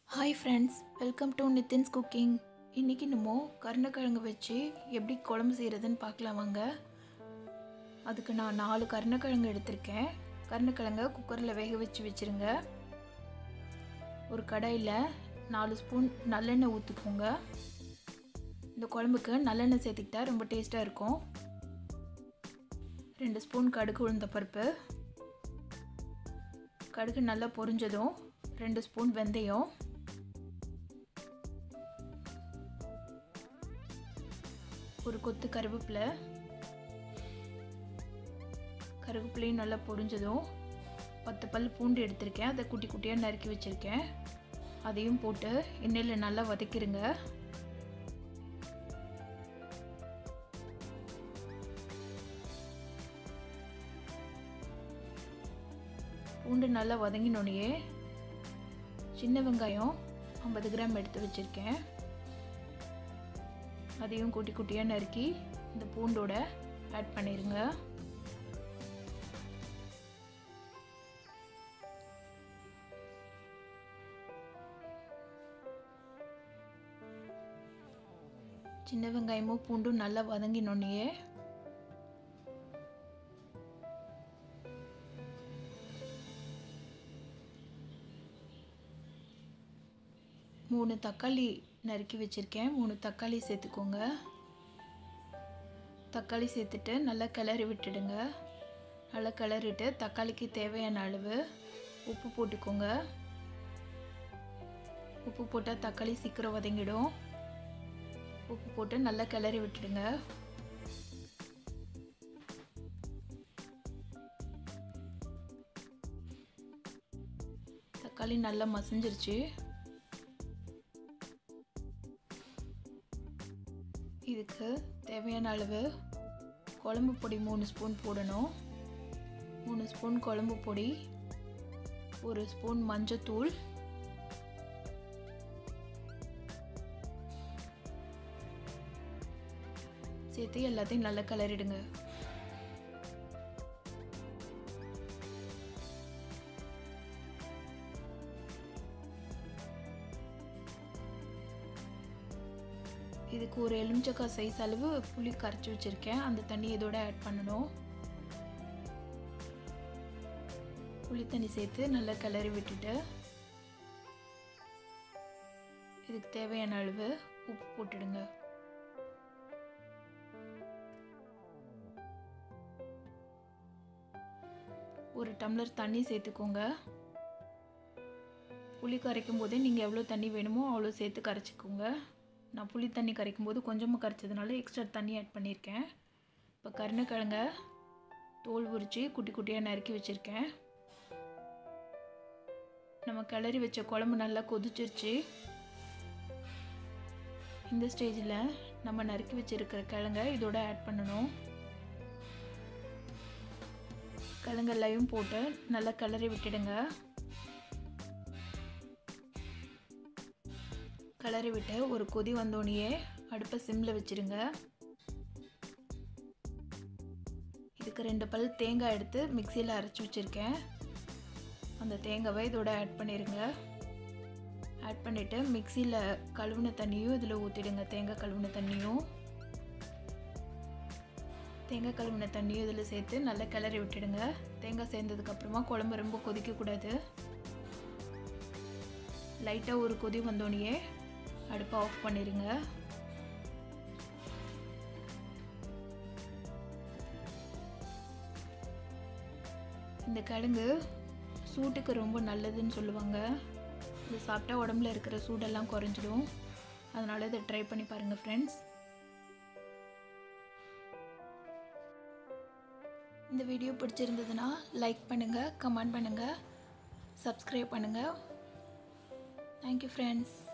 hi friends welcome to Nithin's cooking இன்றைக்கி நம்ம கருணக்கிழங்கு வச்சு எப்படி குழம்பு செய்கிறதுன்னு பார்க்கலாம் வாங்க அதுக்கு நான் நாலு கருணக்கிழங்கு எடுத்திருக்கேன் கருணக்கிழங்க குக்கரில் வேக வச்சு வச்சுருங்க ஒரு கடாயில் நாலு ஸ்பூன் நல்லெண்ணெய் ஊற்றிக்கோங்க இந்த குழம்புக்கு நல்லெண்ணெய் சேர்த்துக்கிட்டா ரொம்ப டேஸ்ட்டாக இருக்கும் ரெண்டு ஸ்பூன் கடுகு உளுந்த பருப்பு கடுகு நல்லா பொரிஞ்சதும் ரெண்டு ஸ்பூன் வெந்தயம் ஒரு கொத்து கருவேப்பிலை கருவேப்பிலையும் நல்லா பொரிஞ்சதும் பத்து பல் பூண்டு எடுத்திருக்கேன் அதை குட்டி குட்டியாக நறுக்கி வச்சுருக்கேன் அதையும் போட்டு எண்ணெயில் நல்லா வதக்கிடுங்க பூண்டு நல்லா வதங்கினோடனே சின்ன வெங்காயம் ஐம்பது கிராம் எடுத்து வச்சுருக்கேன் அதையும் குட்டி குட்டியாக நறுக்கி இந்த பூண்டோட ஆட் பண்ணிடுங்க சின்ன வெங்காயமும் பூண்டும் நல்லா வதங்கினோடனே மூணு தக்காளி நறுக்கி வச்சுருக்கேன் மூணு தக்காளி சேர்த்துக்கோங்க தக்காளி சேர்த்துட்டு நல்லா கிளறி விட்டுடுங்க நல்லா கிளறிட்டு தக்காளிக்கு தேவையான அளவு உப்பு போட்டுக்கோங்க உப்பு போட்டால் தக்காளி சீக்கிரம் வதங்கிடும் உப்பு போட்டு நல்லா கிளறி விட்டுடுங்க தக்காளி நல்லா மசிஞ்சிருச்சு இதுக்கு தேவையான அளவு குழம்பு பொடி மூணு ஸ்பூன் போடணும் மூணு ஸ்பூன் குழம்பு பொடி ஒரு ஸ்பூன் மஞ்சத்தூள் சேர்த்து எல்லாத்தையும் நல்லா கிளறிடுங்க இதுக்கு ஒரு எலுமிச்சக்காய் சைஸ் அளவு புளி கரைச்சி வச்சுருக்கேன் அந்த தண்ணி இதோட ஆட் பண்ணணும் புளி தண்ணி சேர்த்து நல்லா கிளறி விட்டுட்டு இதுக்கு தேவையான அளவு உப்பு போட்டுடுங்க ஒரு டம்ளர் தண்ணி சேர்த்துக்கோங்க புளி கரைக்கும் போதே நீங்கள் எவ்வளோ தண்ணி வேணுமோ அவ்வளோ சேர்த்து கரைச்சிக்கோங்க நான் புளி தண்ணி கரைக்கும் போது கொஞ்சமாக கரைச்சதுனால எக்ஸ்ட்ரா தண்ணி ஆட் பண்ணியிருக்கேன் இப்போ கருணக்கிழங்க தோல் உரித்து குட்டி குட்டியாக நறுக்கி வச்சுருக்கேன் நம்ம கிளறி வச்ச குழம்பு நல்லா கொதிச்சிருச்சு இந்த ஸ்டேஜில் நம்ம நறுக்கி வச்சுருக்கிற கிழங்க இதோட ஆட் பண்ணணும் கிழங்கெல்லையும் போட்டு நல்லா கிளறி விட்டுடுங்க கிளறி விட்டு ஒரு கொதி வந்தோடனே அடுப்பை சிம்மில் வச்சுருங்க இதுக்கு ரெண்டு பல் தேங்காய் எடுத்து மிக்சியில் அரைச்சி வச்சுருக்கேன் அந்த தேங்காவை இதோட ஆட் பண்ணிடுங்க ஆட் பண்ணிவிட்டு மிக்சியில் கழுவுன தண்ணியும் இதில் ஊற்றிடுங்க தேங்காய் கழுவுன தண்ணியும் தேங்காய் கழுவுன தண்ணியும் இதில் சேர்த்து நல்லா கிளறி விட்டுடுங்க தேங்காய் சேர்ந்ததுக்கப்புறமா குழம்பு ரொம்ப கொதிக்கக்கூடாது லைட்டாக ஒரு கொதி வந்தோடனே அடுப்பை ஆஃப் பண்ணிடுங்க இந்த கிழங்கு சூட்டுக்கு ரொம்ப நல்லதுன்னு சொல்லுவாங்க இது சாப்பிட்டா உடம்புல இருக்கிற சூடெல்லாம் குறைஞ்சிடும் அதனால் இதை ட்ரை பண்ணி பாருங்கள் ஃப்ரெண்ட்ஸ் இந்த வீடியோ பிடிச்சிருந்ததுன்னா லைக் பண்ணுங்கள் கமெண்ட் பண்ணுங்கள் சப்ஸ்கிரைப் பண்ணுங்கள் தேங்க்யூ ஃப்ரெண்ட்ஸ்